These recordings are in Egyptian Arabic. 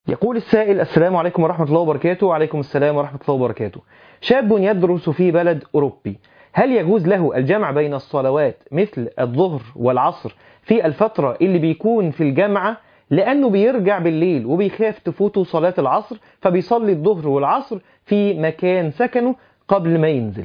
يقول السائل السلام عليكم ورحمة الله وبركاته وعليكم السلام ورحمة الله وبركاته شاب يدرس في بلد أوروبي هل يجوز له الجمع بين الصلوات مثل الظهر والعصر في الفترة اللي بيكون في الجامعة لأنه بيرجع بالليل وبيخاف تفوته صلاة العصر فبيصلي الظهر والعصر في مكان سكنه قبل ما ينزل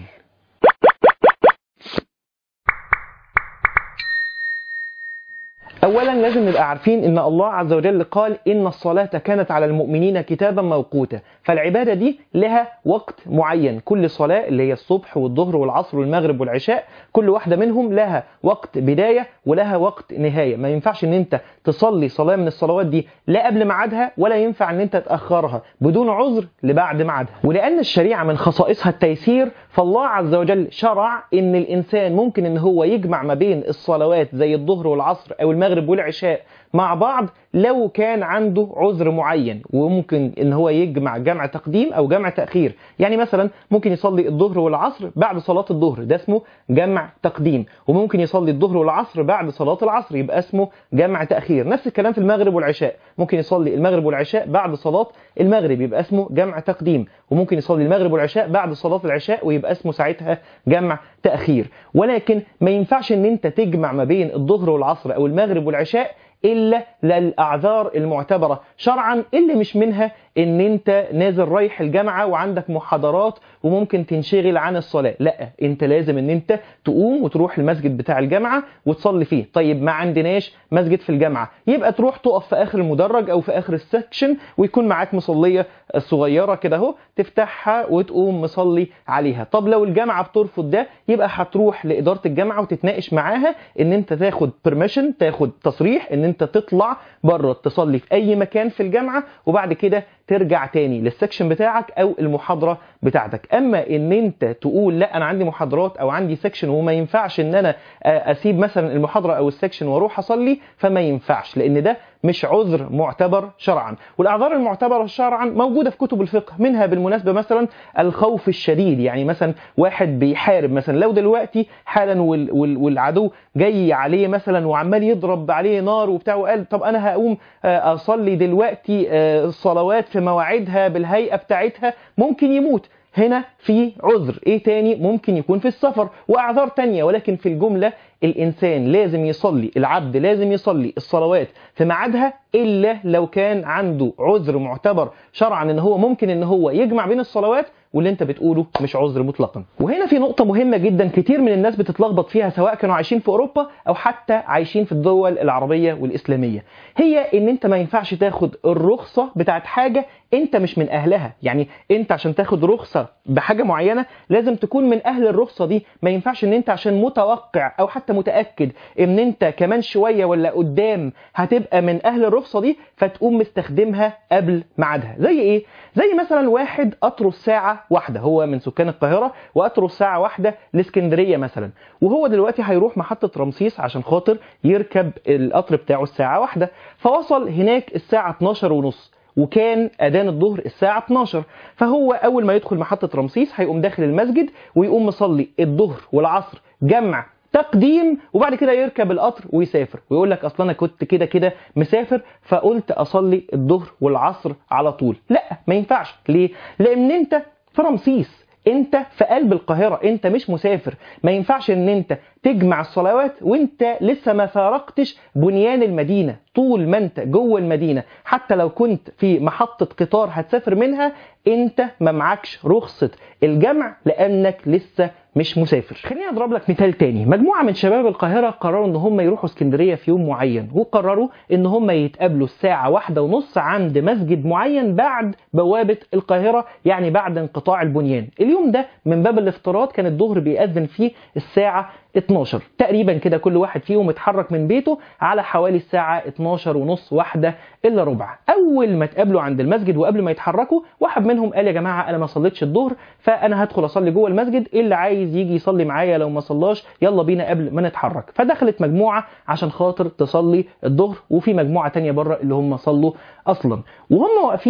اولا لازم نبقى عارفين ان الله عز وجل قال ان الصلاه كانت على المؤمنين كتابا موقوتا فالعباده دي لها وقت معين كل صلاه اللي هي الصبح والظهر والعصر والمغرب والعشاء كل واحده منهم لها وقت بدايه ولها وقت نهايه ما ينفعش ان انت تصلي صلاه من الصلوات دي لا قبل ميعادها ولا ينفع ان انت تاخرها بدون عذر لبعد ميعادها ولان الشريعه من خصائصها التيسير فالله عز وجل شرع ان الانسان ممكن ان هو يجمع ما بين الصلوات زي الظهر والعصر او المغرب والعشاء مع بعض لو كان عنده عذر معين وممكن ان هو يجمع جمع تقديم او جمع تاخير يعني مثلا ممكن يصلي الظهر والعصر بعد صلاه الظهر ده اسمه جمع تقديم وممكن يصلي الظهر والعصر بعد صلاه العصر يبقى اسمه جمع تاخير نفس الكلام في المغرب والعشاء ممكن يصلي المغرب والعشاء بعد صلاه المغرب يبقى اسمه جمع تقديم وممكن يصلي المغرب والعشاء بعد صلاه العشاء ويبقى اسمه ساعتها جمع تاخير ولكن ما ينفعش ان انت تجمع ما بين الظهر والعصر او المغرب والعشاء الا للاعذار المعتبره شرعا اللي مش منها ان انت نازل رايح الجامعه وعندك محاضرات وممكن تنشغل عن الصلاه لا انت لازم ان انت تقوم وتروح المسجد بتاع الجامعه وتصلي فيه طيب ما عندناش مسجد في الجامعه يبقى تروح تقف في اخر المدرج او في اخر السكشن ويكون معاك مصليه صغيره كده اهو تفتحها وتقوم مصلي عليها طب لو الجامعه بترفض ده يبقى هتروح لاداره الجامعه وتتناقش معاها ان انت تاخد بيرميشن تاخد تصريح ان انت تطلع بره تصلي في اي مكان في الجامعه وبعد كده ترجع تاني للسكشن بتاعك او المحاضره بتاعتك اما ان انت تقول لا انا عندي محاضرات او عندي سكشن وما ينفعش ان انا اسيب مثلا المحاضره او السكشن واروح اصلي فما ينفعش لان ده مش عذر معتبر شرعا والاعذار المعتبره شرعا موجوده في كتب الفقه منها بالمناسبه مثلا الخوف الشديد يعني مثلا واحد بيحارب مثلا لو دلوقتي حالا وال وال والعدو جاي عليه مثلا وعمال يضرب عليه نار وبتاع وقال طب انا هقوم اصلي دلوقتي الصلوات في مواعيدها بالهيئه بتاعتها ممكن يموت هنا في عذر ايه تاني ممكن يكون في السفر واعذار تانية ولكن في الجملة الانسان لازم يصلي العبد لازم يصلي الصلوات في ميعادها الا لو كان عنده عذر معتبر شرعا ان هو ممكن ان هو يجمع بين الصلوات واللي انت بتقوله مش عذر مطلقا وهنا في نقطة مهمة جدا كتير من الناس بتتلخبط فيها سواء كانوا عايشين في اوروبا او حتى عايشين في الدول العربية والاسلامية هي ان انت ما ينفعش تاخد الرخصة بتاعت حاجة انت مش من اهلها يعني انت عشان تاخد رخصة بحاجة معينة لازم تكون من اهل الرخصة دي ما ينفعش ان انت عشان متوقع او حتى متأكد ان انت كمان شوية ولا قدام هتبقى من اهل الرخصة دي فتقوم مستخدمها قبل ميعادها زي ايه زي مثلا واحد قطره الساعة واحدة هو من سكان القاهرة وقطره الساعة واحدة لاسكندرية مثلا وهو دلوقتي هيروح محطة رمسيس عشان خاطر يركب القطر بتاعه الساعة واحدة فوصل هناك الساعة 12 ونص وكان اذان الظهر الساعه 12 فهو اول ما يدخل محطه رمسيس هيقوم داخل المسجد ويقوم مصلي الظهر والعصر جمع تقديم وبعد كده يركب القطر ويسافر ويقول لك اصلا انا كنت كده كده مسافر فقلت اصلي الظهر والعصر على طول لا ما ينفعش ليه لان انت في رمسيس انت في قلب القاهره انت مش مسافر ما ينفعش ان انت تجمع الصلوات وانت لسه ما فارقتش بنيان المدينه طول ما انت جوه المدينه حتى لو كنت في محطه قطار هتسافر منها انت ما معكش رخصه الجمع لانك لسه مش مسافر خليني اضرب لك مثال تاني مجموعه من شباب القاهره قرروا ان هم يروحوا اسكندريه في يوم معين وقرروا ان هم يتقابلوا الساعه واحدة ونص عند مسجد معين بعد بوابه القاهره يعني بعد انقطاع البنيان اليوم ده من باب الافتراض كان الظهر بيأذن فيه الساعه 12 تقريبا كده كل واحد فيهم اتحرك من بيته على حوالي الساعة 12 ونص واحدة إلا ربع أول ما اتقابلوا عند المسجد وقبل ما يتحركوا واحد منهم قال يا جماعة أنا ما صليتش الظهر فأنا هدخل أصلي جوه المسجد اللي عايز يجي يصلي معايا لو ما صلاش يلا بينا قبل ما نتحرك فدخلت مجموعة عشان خاطر تصلي الظهر وفي مجموعة تانية بره اللي هم صلوا أصلا وهم واقفين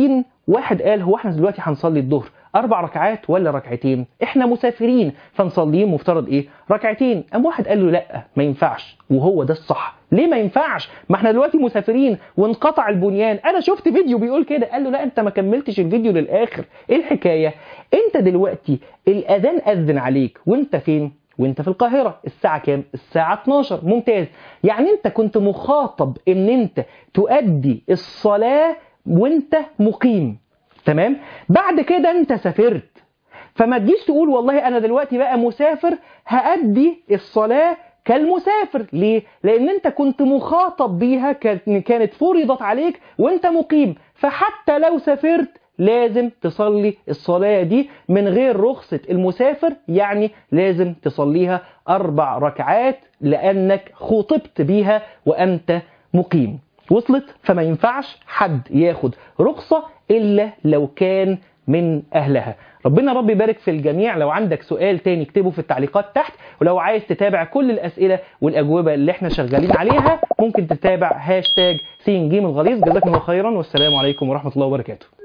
واحد قال هو احنا دلوقتي هنصلي الظهر اربع ركعات ولا ركعتين احنا مسافرين فنصليهم مفترض ايه ركعتين قام واحد قال له لا ما ينفعش وهو ده الصح ليه ما ينفعش ما احنا دلوقتي مسافرين وانقطع البنيان انا شفت فيديو بيقول كده قال له لا انت ما كملتش الفيديو للاخر ايه الحكايه انت دلوقتي الاذان اذن عليك وانت فين وانت في القاهرة الساعة كام؟ الساعة 12 ممتاز يعني انت كنت مخاطب ان انت تؤدي الصلاة وانت مقيم تمام؟ بعد كده انت سافرت فما تجيش تقول والله انا دلوقتي بقى مسافر هأدي الصلاة كالمسافر ليه؟ لأن أنت كنت مخاطب بيها كانت فرضت عليك وأنت مقيم فحتى لو سافرت لازم تصلي الصلاة دي من غير رخصة المسافر يعني لازم تصليها أربع ركعات لأنك خطبت بيها وأنت مقيم وصلت فما ينفعش حد ياخد رخصة إلا لو كان من أهلها ربنا رب يبارك في الجميع لو عندك سؤال تاني اكتبه في التعليقات تحت ولو عايز تتابع كل الأسئلة والأجوبة اللي احنا شغالين عليها ممكن تتابع هاشتاج سين جيم الغليظ جزاكم الله خيرا والسلام عليكم ورحمة الله وبركاته